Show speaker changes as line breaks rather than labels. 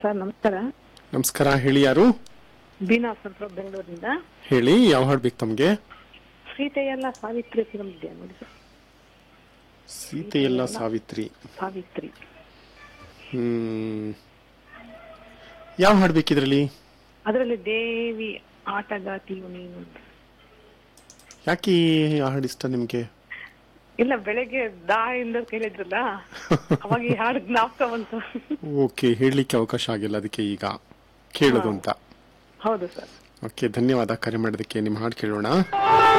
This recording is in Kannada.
ಸರ್ ನಮಸ್ಕಾರ
ನಮಸ್ಕಾರ ಹೇಳಿ ಯಾರು
ಬೀನಾ ಸ್ವಲ್ಪ ಬೆಂಗಳೂರಿಂದ
ಹೇಳಿ ಯಾವ ಹಾಡು ಬೇಕು ತಮಗೆ
ಸೀತೆಯಲ್ಲ ಸಾವಿತ್ರಿ ಫಿಲಂ ಇದೆಯಾ ನೋಡಿ ಸರ್
ಸೀತೆಯಲ್ಲ ಸಾವಿತ್ರಿ
ಸಾವಿತ್ರಿ
ಹ್ಮ್ ಯಾವ ಹಾಡು ಬೇಕಿದ್ರಲ್ಲಿ
ಅದರಲ್ಲಿ ದೇವಿ ಆಟಗಾತಿಯು ನೀನು ಅಂತ.
ಯಾಕೆ ಈ ಹಾಡು ಇಷ್ಟ ನಿಮ್ಗೆ
ಇಲ್ಲ ಬೆಳಗ್ಗೆ ದಾ ಇಂದ ಕೇಳಿದ್ರಲ್ಲ ಅವಾಗ ಈ ಹಾಡು ಜ್ಞಾಪಕ ಬಂತು
ಓಕೆ ಹೇಳಲಿಕ್ಕೆ ಅವಕಾಶ ಆಗಿಲ್ಲ ಅದಕ್ಕೆ ಈಗ ಕೇಳೋದು ಅಂತ
ಹೌದು ಸರ್
ಓಕೆ ಧನ್ಯವಾದ ಕರೆ ಮಾಡೋದಕ್ಕೆ ನಿಮ್ಮ ಹಾಡು ಕೇಳೋಣ